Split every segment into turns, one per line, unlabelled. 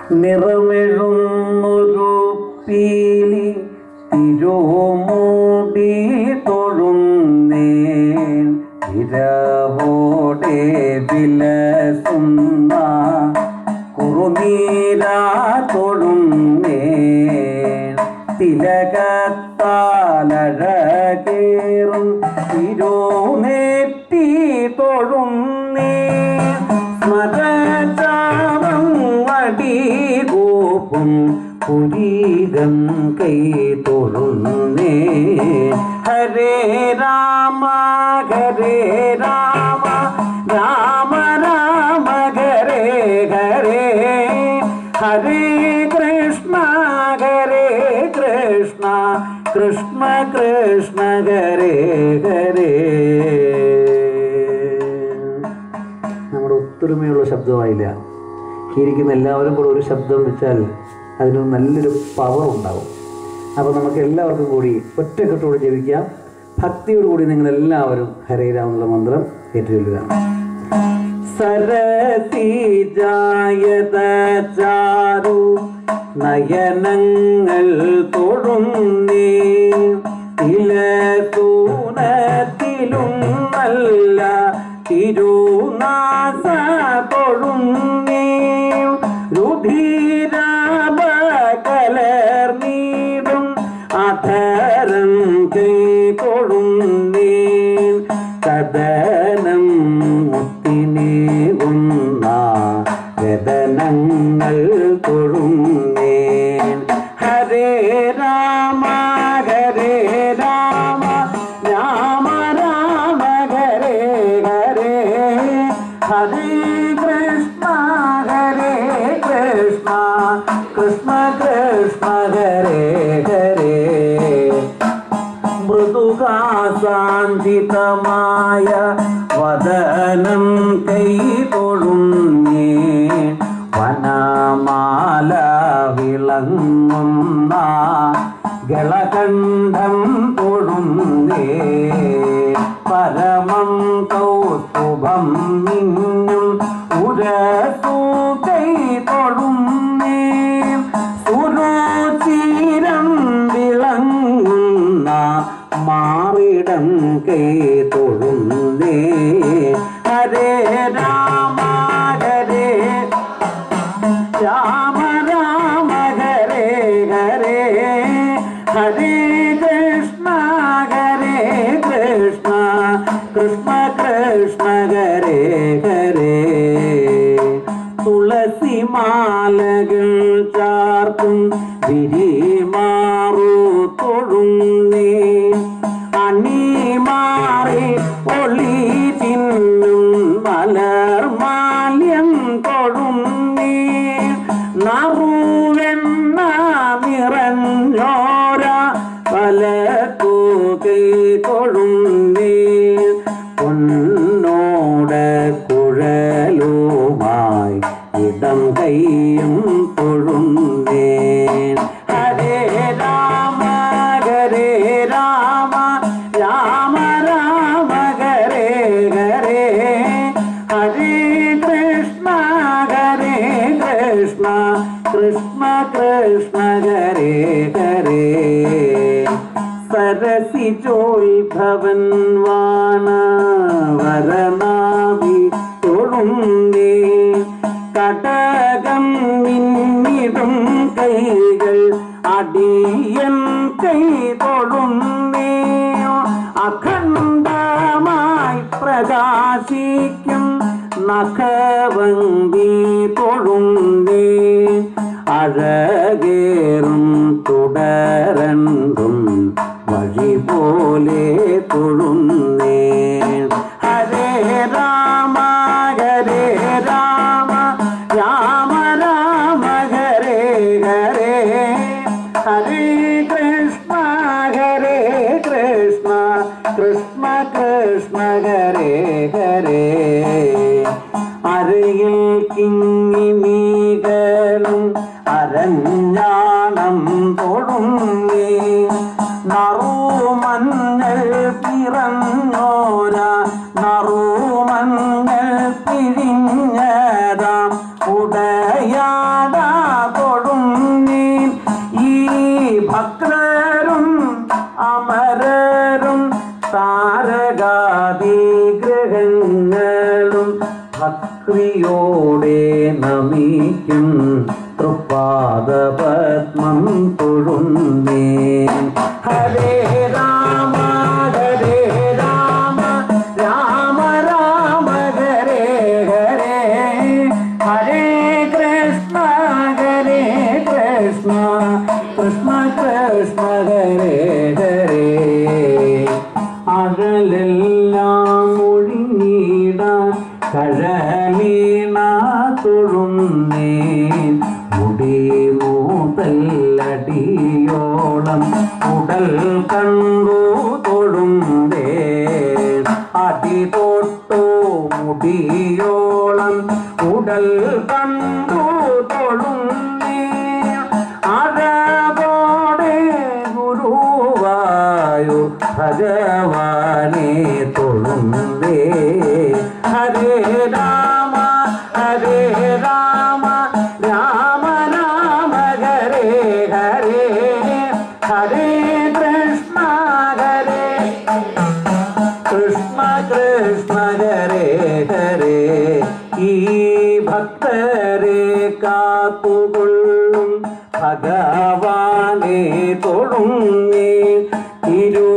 നിറമെഴുന്നൊരു പീലി തിരുമൂടി തൊഴുന്നേൻ ഇരവോടെ വിലസുന്ന കുറുനീരാ തൊഴുന്നേൻ തിലകത്താലഴകേറും തിരുനെറ്റി തൊഴുന്നേൻ സ്മരചാരം അടികൂപ്പും പുരീകം കൈ തൊഴുന്നേ ഹരേ രാമ ഹരേ രാമ രാമ രാമ ഹരേ ഹരേ ഹരേ കൃഷ്ണ ഹരേ കൃഷ്ണ കൃഷ്ണ കൃഷ്ണ ഹരേ ഹരേ നമ്മുടെ ഒത്തൊരുമയുള്ള ശബ്ദമായില്ല ഇരിക്കുന്ന എല്ലാവരും കൂടെ ഒരു ശബ്ദം വെച്ചാൽ അതിന് നല്ലൊരു പവർ ഉണ്ടാവും അപ്പോൾ നമുക്ക് എല്ലാവർക്കും കൂടി ഒറ്റക്കെട്ടോട് ജപിക്കാം ഭക്തിയോടുകൂടി നിങ്ങൾ എല്ലാവരും ഹരേ രാം എന്നുള്ള മന്ത്രം ഏറ്റുചൊല്ലുക സരസി ജായത ചാരു നയനങ്ങൾ തൊഴുന്നേ ഇലത്തൂനത്തിലും നല്ല തിരുനാസ തൊഴുന്നേ രുധിരാപ കലർന്നീടും അധരം കൈ തൊഴുന്നേ കഥനം മുത്തിനേകുന്ന വേദനങ്ങൾ തൊഴുന്നേ ഹരേ രാമ ഹരേ രാമ രാമ രാമ ഹരേ ഹരേ ഹരേ കൃഷ്ണ ഹരേ കൃഷ്ണ കൃഷ്ണ കൃഷ്ണ ഹരേ ഹരേ മൃദുകാസാന്തിതമായ വദനം കൈ തൊഴുന്നേ വനമാല വിളങ്ങുന്ന ഗളകണ്ഠം തൊഴുന്നേ പരമം കൗസ്തുഭം മിന്നും ഉരസു കൈ തൊഴുന്നേ സുരുചിരം വിളങ്ങുന്ന മാറിടം കൈ തൊഴുന്നേ ഹരേ രാമ ഹരേ രാമ രാമ ഹരേ ഹരേ ഹരേ കൃഷ്ണ ഹരേ കൃഷ്ണ കൃഷ്ണ കൃഷ്ണ ഹരേ ഹരേ തുളസി മാലകൾ ചാർത്തും വിരിമാറു തൊഴുന്നേ അണിമാറി ഒളി ചിന്നും മലർമാല്യം തൊഴുന്നേ നറുവെണ്ണ നിറഞ്ഞോര പല തൂകൈ തൊഴുന്നേ പൊന്നോട് കുഴലുമായി ഇടം കൈയും തൊഴുന്നേ ഹരേ രാമ ഹരേ രാമ രാമ രാമ ഹരേ ഹരേ ഹരേ കൃഷ്ണ ഹരേ കൃഷ്ണ കൃഷ്ണ കൃഷ്ണ ഹരേ ഹരേ സരസിജോത്ഭവൻ വാണ വരനാവി തൊഴുന്നേ കടകം മിന്നിടും കൈകൾ അടിയൻ കൈ തൊഴുന്നേ അഖണ്ഡമായി പ്രകാശിക്കും നഖവന്തി തൊഴുന്നേ അഴകേറും തുടരണ്ടും വഴി പോലെ തൊഴുന്നേ ഹരേ രാമ ഹരേ രാമ രാമ രാമ ഹരേ ഹരേ ഹരേ കൃഷ്ണ ഹരേ കൃഷ്ണ കൃഷ്ണ കൃഷ്ണ ഹരേ ഹരേ അരയിൽ കിങ്ങിനീകളും അരഞ്ഞാണം തൊഴുന്നേ നറുമഞ്ഞൾ പിറന്നോര നറുമഞ്ഞൾ പിഴിഞ്ഞതാം ഉടയാട നമിക്കും തൃപ്പാദ പത്മം തൊഴുന്നേ ഹരേ രാമ ഹരേ രാമ രാമ രാമ ഹരേ ഹരേ ഹരേ കൃഷ്ണ ഹരേ കൃഷ്ണ കൃഷ്ണ കൃഷ്ണ ഹരേ ഹരേ അകലെല്ലാം ഒഴിഞ്ഞിടാൻ കഴലീണ തൊഴുന്നേ മുടി മൂതല്ലടിയോളം ഉടൽ കണ്ടു തൊഴുന്നേ അടി തൊട്ടു മുടിയോളം ഉടൽ കണ്ടു തൊഴുന്നേ അഴകോടെ ഗുരുവായു ഭഗവാനെ തൊഴുന്നേ ഹരേ രാമ ഹരേ രാമ രാമ രാമ ഹരേ ഹരേ ഹരേ കൃഷ്ണ ഹരേ കൃഷ്ണ കൃഷ്ണ ഹരേ ഹരേ ഈ ഭക്തരെ കാത്തുകൊള്ളും ഭഗവാനെ തൊഴുന്നേ തിരു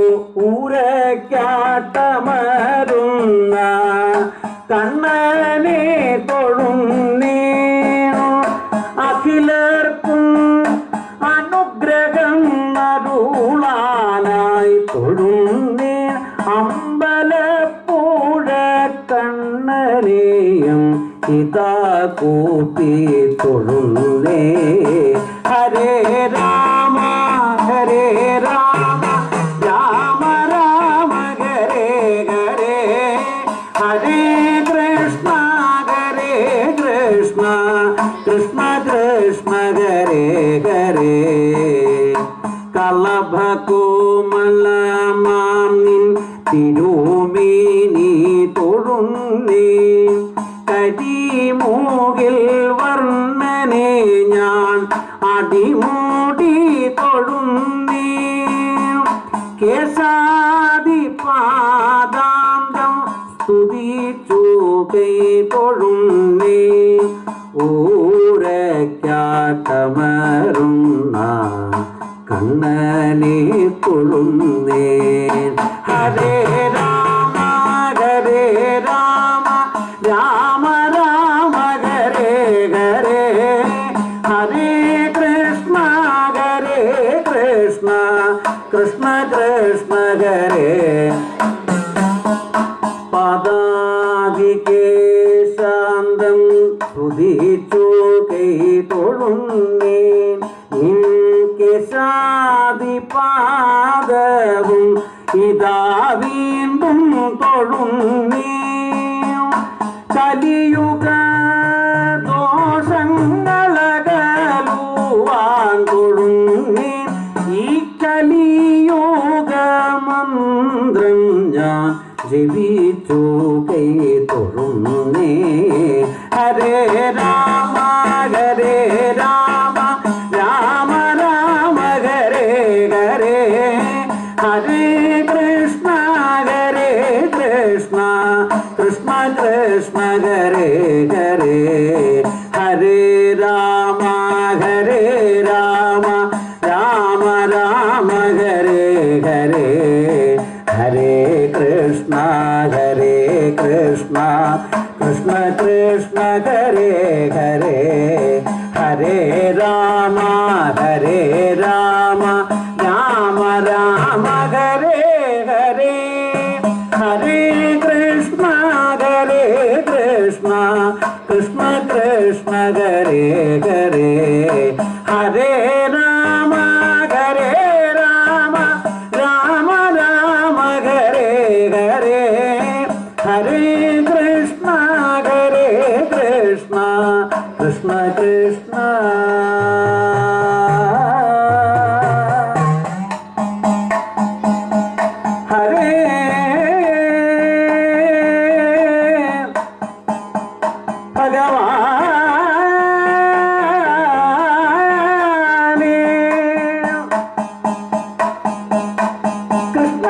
ഊരക്കാട്ടമരുന്ന കണ്ണനെ തൊഴുന്നേ അഖിലർക്കും അനുഗ്രഹം നരുളാനായി തൊഴുന്നേ അമ്പലപ്പുഴ കണ്ണനെയും ഇതാ കൂട്ടി തൊഴുന്നേ ഹരേ രാമ ഹരേ രാമ രാമ രാമ ഹരേ ഹരേ ഹരേ കൃഷ്ണ ഹരേ കൃഷ്ണ കൃഷ്ണ കൃഷ്ണ ഹരേ ഹരേ കളഭകോമലമാം നിൻ തിരുമേനി തൊഴുന്നേ കരിമൂകിൽ വർണ്ണനെ ഞാൻ അടിമൂടി തൊഴുന്നേ കേശാദി പാദാന്തം സ്തുതിച്ചു കൈ തൊഴുന്നേ ഊരക്കാട്ടമരുന്ന കണ്ണനെ തൊഴുന്നേ ഹരേ രാമ ഹരേ രാമ രാമ രാമ ഹരേ ഹരേ ഹരേ കൃഷ്ണ ഹരേ കൃഷ്ണ കൃഷ്ണ കൃഷ്ണ ഹരേ പദാതികേശാന്തം സ്തുതിച്ചു കൈ തൊഴുന്നേ കേശാദി പാദവും ഇതാ വീണ്ടും തൊഴുന്നേ കലിയുഗ ദോഷങ്ങളകലുവാൻ തൊഴുന്നേ ഈ കലിയുഗ മന്ത്രം ഞാൻ ജപിച്ചു കൈ തൊഴുന്നേ ഹരേ രാമ ഹരേ രാമ രാമ രാമ ഹരേ ഹരേ ഹരേ കൃഷ്ണ ഹരേ കൃഷ്ണ കൃഷ്ണ കൃഷ്ണ ഹരേ ഹരേ ഹരേ രാമ ഹരേ രാമ രാമ രാമ ഹരേ ഹരേ ഹരേ കൃഷ്ണ ഹരേ കൃഷ്ണ കൃഷ്ണ കൃഷ്ണ ഹരേ ഹരേ ഹരേ രാമ ഹരേ രാമ രാമ രാമ ഹരേ ഹരേ ഹരേ കൃഷ്ണ ഹരേ കൃഷ്ണ കൃഷ്ണ കൃഷ്ണ ഹരേ ഹരേ ഹരേ രാമ ഹരേ രാമ രാമ രാമ ഹരേ ഹരേ ഹരേ കൃഷ്ണ ഹരേ കൃഷ്ണ കൃഷ്ണ കൃഷ്ണ ഹരേ ഭഗവാനേ കൃഷ്ണ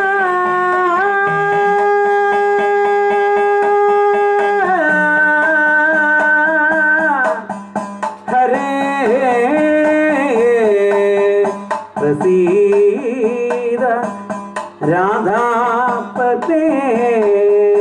പ്രസീത രാധാപതേ